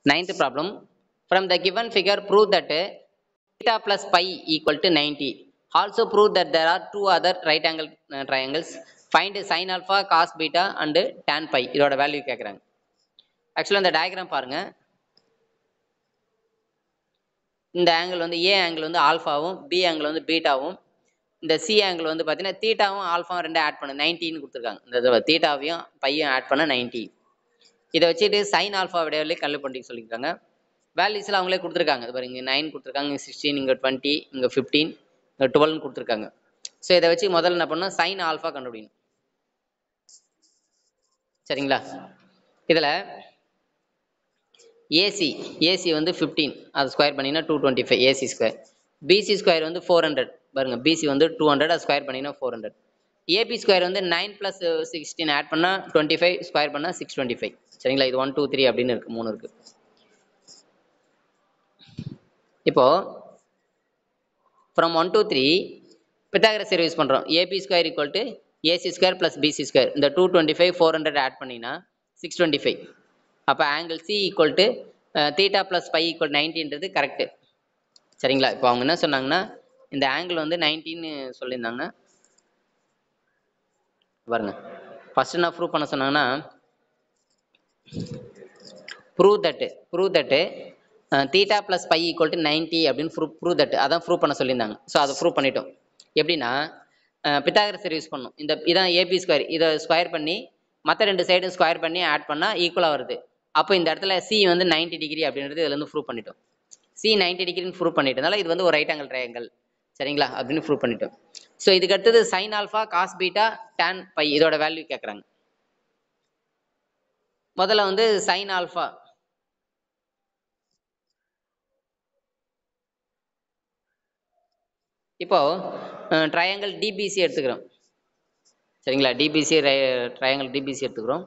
ninth problem from the given figure prove that theta plus pi equal to 90 also prove that there are two other right angle uh, triangles find sin alpha cos beta and tan pi இதோட value கேட்குறாங்க ஆக்சுவலாக இந்த diagram பாருங்க இந்த angle வந்து ஏ angle வந்து ஆல்ஃபாவும் B angle வந்து பீட்டாவும் இந்த சி ஆங்கிள் வந்து பார்த்தீங்கன்னா தீட்டாவும் ஆல்ஃபாவும் ரெண்டும் ஆட் பண்ண நைன்டின்னு கொடுத்துருக்காங்க இந்த தீட்டாவையும் பையும் ஆட் பண்ண நைன்டி இதை வச்சுட்டு சைன் ஆல்ஃபா விடையிலே கல்வி பண்ணிக்க சொல்லியிருக்காங்க வேல்யூஸ்லாம் அவங்களே கொடுத்துருக்காங்க இது பாருங்க நைன் கொடுத்துருக்காங்க இங்கே சிக்ஸ்டீன் இங்கே டுவெண்ட்டி இங்கே ஃபிஃப்டீன் இங்கே டுவெல்னு கொடுத்துருக்காங்க ஸோ இதை வச்சு முதல்ல என்ன பண்ணணும் சைன் ஆல்ஃபா கண்டுபிடிக்கணும் சரிங்களா இதில் ஏசி ஏசி வந்து ஃபிஃப்டீன் அது ஸ்கொயர் பண்ணிங்கன்னா two twenty five AC square BC square வந்து ஃபோர் ஹண்ட்ரட் பாருங்க பிசி வந்து டூ ஹண்ட்ரட் அது ஸ்கொயர் பண்ணிங்கன்னா ஃபோர் ஹண்ட்ரட் ஏபி ஸ்கொயர் வந்து நைன் ப்ளஸ் சிக்ஸ்டீன் ஆட் பண்ணால் டுவெண்ட்டி ஃபைவ் ஸ்கொயர் பண்ணால் சிக்ஸ் டுவெண்ட்டி ஃபைவ் சரிங்களா இது ஒன் டூ த்ரீ அப்படின்னு இருக்குது மூணு இருக்குது இப்போ from one two three Pythagoras use பண்ணுறோம் AB square equal to AC square plus BC square இந்த two twenty five four hundred add பண்ணிங்கன்னா சிக்ஸ் டுவெண்ட்டி ஃபைவ் அப்போ angle C equal to theta plus five equal நைன்டின்றது correct சரிங்களா இப்போ அவங்க என்ன சொன்னாங்கன்னா இந்த ஆங்கிள் வந்து நைன்டின்னு சொல்லியிருந்தாங்க பாருங்க ஃபர்ஸ்ட் என்ன ப்ரூவ் பண்ண சொன்னாங்கன்னா prove that prove that theta plus pi equal to ninety அப்படின்னு ப்ரூவ் ப்ரூவ் தட்டு அதான் ப்ரூவ் பண்ண சொல்லியிருந்தாங்க ஸோ அதை ப்ரூவ் பண்ணிட்டோம் எப்படின்னா பித்தாகரஸ் யூஸ் பண்ணணும் இந்த இதான் ஏபி ஸ்கொயர் இதை ஸ்கொயர் பண்ணி மற்ற ரெண்டு சைடும் ஸ்கொயர் பண்ணி ஆட் பண்ணால் ஈக்குவலாக வருது அப்போ இந்த இடத்துல சி வந்து 90 டிகிரி அப்படின்றது இதுல இருந்து ப்ரூவ் பண்ணிட்டோம் சி 90 டிகிரின்னு ப்ரூவ் பண்ணிட்டனால இது வந்து ஒரு ரைட் ஆங்கிள் ட்ரையாங்கிள் சரிங்களா அப்படின்னு ப்ரூவ் பண்ணிட்டோம் ஸோ இதுக்கு அடுத்தது sine alpha cos beta tan pi இதோட வேல்யூ கேட்குறாங்க முதல்ல வந்து சைன் ஆல்ஃபா இப்போ ட்ரையாங்கிள் டிபிசி எடுத்துக்கிறோம் சரிங்களா டிபிசி ட்ரையாங்கிள் டிபிசி எடுத்துக்கிறோம்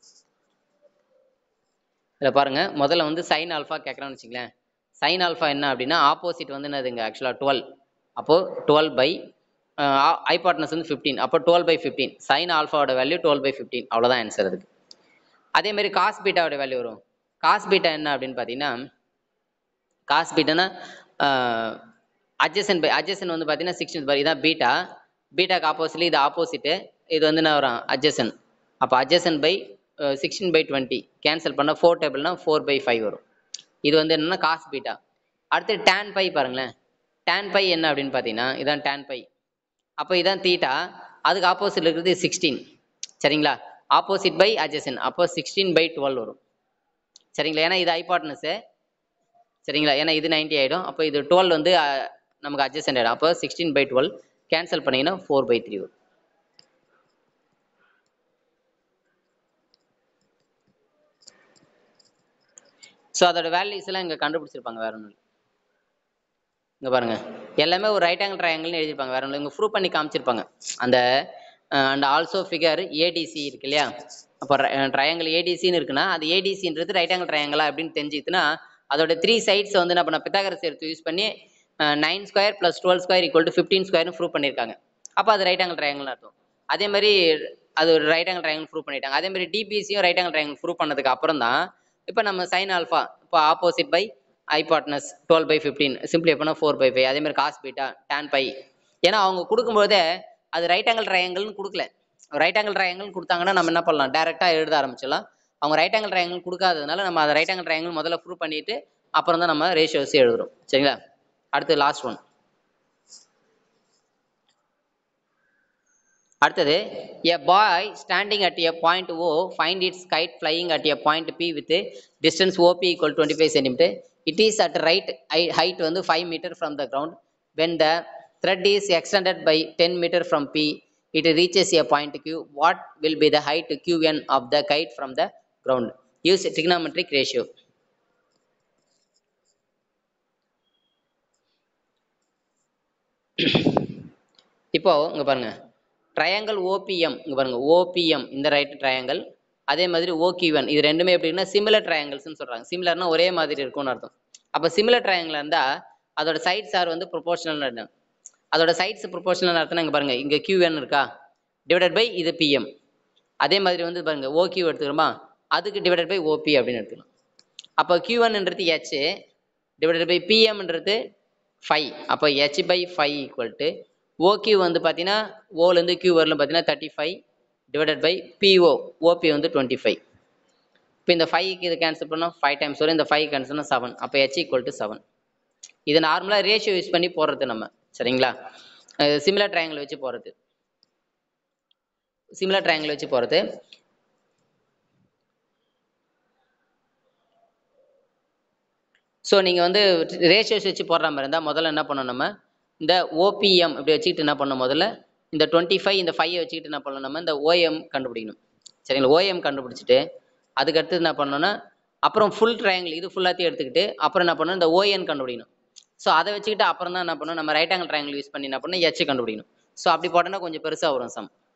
இதில் பாருங்க முதல்ல வந்து சைன் ஆல்ஃபா கேட்குறான்னு வச்சுங்களேன் சைன் ஆல்ஃபா என்ன அப்படின்னா ஆப்போசிட் வந்து என்னதுங்க ஆக்சுவலாக டுவெல் அப்போது டுவெல் பை ஐபாட்னஸ் வந்து ஃபிஃப்டீன் அப்போ டுவெல் பை ஃபிஃப்டீன் சைன் ஆல்ஃபாவோட வேல்யூ டுவெல் பை ஃபிஃப்டீன் அவ்வளோதான் ஆன்சர் அதுக்கு அதே மாதிரி காஸ் பீட்டாவோட வேல்யூ வரும் காஸ் பீட்டா என்ன அப்படின்னு பார்த்தீங்கன்னா காஸ் பீட்டானா அட்ஜசன் பை அட்ஜசன் வந்து பார்த்தீங்கன்னா சிக்ஸ்டீன் பார் இதான் பீட்டா பீட்டாக்கு ஆப்போசிட்லி இது ஆப்போசிட்டு இது வந்து என்ன வரும் அட்ஜசன் அப்போ adjacent by sixteen by twenty cancel பண்ணால் ஃபோர் டேபிள்னா ஃபோர் பை ஃபைவ் வரும் இது வந்து என்னன்னா காஸ் பீட்டா அடுத்து டேன் பை பாருங்களேன் டேன் பை என்ன அப்படின்னு பார்த்தீங்கன்னா இதான் டேன் பை அப்போ இதான் தீட்டா அதுக்கு ஆப்போசிட் இருக்கிறது சிக்ஸ்டீன் சரிங்களா ஆப்போசிட் பை அட்ஜசன் அப்போ சிக்ஸ்டீன் பை டுவெல் வரும் சரிங்களா ஏன்னா இது ஐபாட்னஸ்ஸு சரிங்களா ஏன்னா இது நைன்ட்டி ஆகிடும் அப்போ இது டுவெல் வந்து அஹ், நமக்கு அட்ஜஸ்ட் ஆகிடும் அப்போ சிக்ஸ்டீன் பை டுவெல் கேன்சல் பண்ணிங்கன்னா ஃபோர் பை த்ரீ வரும் ஸோ அதோட வேல்யூஸ் எல்லாம் இங்கே கண்டுபிடிச்சிருப்பாங்க வேற ஒன்றும் இங்கே பாருங்க எல்லாமே ஒரு ரைட் ஆங்கிள் ட்ரையாங்கிள்னு எழுதியிருப்பாங்க வேற ஒன்றும் இங்கே ப்ரூவ் பண்ணி காமிச்சிருப்பாங்க அந்த அண்ட் ஆல்சோ ஃபிகர் ஏடிசி இருக்கு இல்லையா அப்போ ட்ரையாங்கிள் ஏடிசின்னு இருக்குன்னா அது ஏடிசின்றது ரைட் ஆங்கிள் ட்ரையாங்கிளா அப்படின்னு தெரிஞ்சுக்கிட்டுனா அதோட த்ரீ சைட்ஸ் வந்து என்ன பண்ண பித்தாகரஸ் எடுத்து யூஸ் பண்ணி nine square plus twelve square equal to fifteen ஸ்கொயர்னு ப்ரூவ் பண்ணியிருக்காங்க அப்போ அது ரைட் ஆங்கிள் ட்ரையாங்கிள்னு அர்த்தம் அதே மாதிரி அது ஒரு ரைட் ஆங்கிள் ட்ரையாங்கிள் ப்ரூவ் பண்ணிட்டாங்க அதே மாதிரி டிபிசியும் ரைட் ஆங்கிள் ட்ரையாங்கிள் ப்ரூவ் பண்ணதுக்கு அப்புறம் தான் இப்போ நம்ம சைன் ஆல்ஃபா இப்போ opposite by hypotenuse twelve by fifteen simply எப்போனா ஃபோர் பை ஃபைவ் அதே மாதிரி காஸ் பீட்டா டேன் பை ஏன்னா அவங்க கொடுக்கும்போதே அது ரைட் ஆங்கிள் ட்ரையாங்கிள்னு கொடுக்கல ரைட் ஆங்கிள் ட்ரையாங்கிள் கொடுத்தாங்கன்னா நம்ம என்ன பண்ணலாம் டேரெக்டாக எழுத ஆரம்பிச்சிடலாம் அவங்க ரைட் ஆங்கிள் ட்ரையாங்கிள் கொடுக்காததுனால நம்ம அதை ரைட் ஆங்கிள் ட்ரையாங்கிள் முதல்ல ப்ரூவ் பண்ணிட்டு அப்புறம் தான் நம்ம ரேஷியோஸ் எழுதுறோம் சரிங்களா அடுத்து லாஸ்ட் ஒன் அடுத்தது a boy standing at a point O find its kite flying at a point P with distance OP equal 25 centimeter. It is at right hei- height வந்து 5 meter from the ground. When the thread is extended by 10 meter from P, it reaches a point Q. What will be the height Qn of the kite from the ground? Use trigonometric ratio. இப்போ இங்க பாருங்க triangle OPM இங்க பாருங்க OPM இந்த right triangle அதே மாதிரி ஓகியூஎன் இது ரெண்டுமே எப்படின்னா சிமிலர் ட்ரையாங்கிள்ஸ்னு சொல்றாங்க சிமிலர்னா ஒரே மாதிரி இருக்கும்னு அர்த்தம் அப்போ சிமிலர் ட்ரையாங்கிள் இருந்தா அதோட சைட்ஸ் ஆர் வந்து ப்ரொபோஷனல் அர்த்தம் அதோட சைட்ஸ் ப்ரொபோஷனல் அர்த்தம் இங்க பாருங்க இங்க கியூஎன் இருக்கா டிவைடட் பை இது பிஎம் அதே மாதிரி வந்து பாருங்க ஓகியூ எடுத்துக்கிறோமா அதுக்கு டிவைடட் பை ஓபி அப்படின்னு எடுத்துக்கலாம் அப்போ Q1 ஒன்ன்றது ஹெச் டிவைடட் பை பிஎம்ன்றது ஃபைவ் அப்போ H by five equal to OQ வந்து பார்த்தீங்கன்னா ஓலேருந்து கியூ வரலும் பார்த்தீங்கன்னா thirty five divided by PO OB வந்து டுவெண்ட்டி ஃபைவ் இப்போ இந்த ஃபைவ்க்கு இது கேன்சல் பண்ணால் ஃபைவ் டைம்ஸ் வரும் இந்த ஃபைவ் கேன்சல் பண்ணால் செவன் அப்போ ஹெச் ஈக்குவல் டு செவன் இது நார்மலாக ரேஷியோ யூஸ் பண்ணி போடுறது நம்ம சரிங்களா சிமிலர் ட்ரையாங்கிள் வச்சு போகிறது சிமிலர் ட்ரையாங்கிள் வச்சு போகிறது ஸோ நீங்கள் வந்து ரேஷியோஸ் வச்சு போடுற மாதிரி இருந்தால் முதல்ல என்ன பண்ணணும் நம்ம இந்த ஓபிஎம் இப்படி வச்சுக்கிட்டு என்ன பண்ணணும் முதல்ல இந்த டுவெண்ட்டி ஃபைவ் இந்த ஃபைவ் வச்சுக்கிட்டு என்ன பண்ணணும் நம்ம இந்த ஓஎம் கண்டுபிடிக்கணும் சரிங்களா ஓஎம் கண்டுபிடிச்சிட்டு அதுக்கடுத்து என்ன பண்ணணும்னா அப்புறம் ஃபுல் ட்ரையாங்கிள் இது ஃபுல்லாத்தையும் எடுத்துக்கிட்டு அப்புறம் என்ன பண்ணணும் இந்த ஓஎன் கண்டுபிடிக்கணும் ஸோ அதை வச்சுக்கிட்டு அப்புறம் தான் என்ன பண்ணணும் நம்ம ரைட் ஆங்கிள் ட்ரையாங்கிள் யூஸ் பண்ணி என்ன பண்ணணும் எச் கண்டுபிடிக்கணும் ஸோ அப்படி போட்டோன்னா கொஞ்சம் பெருசாக வரும் சம்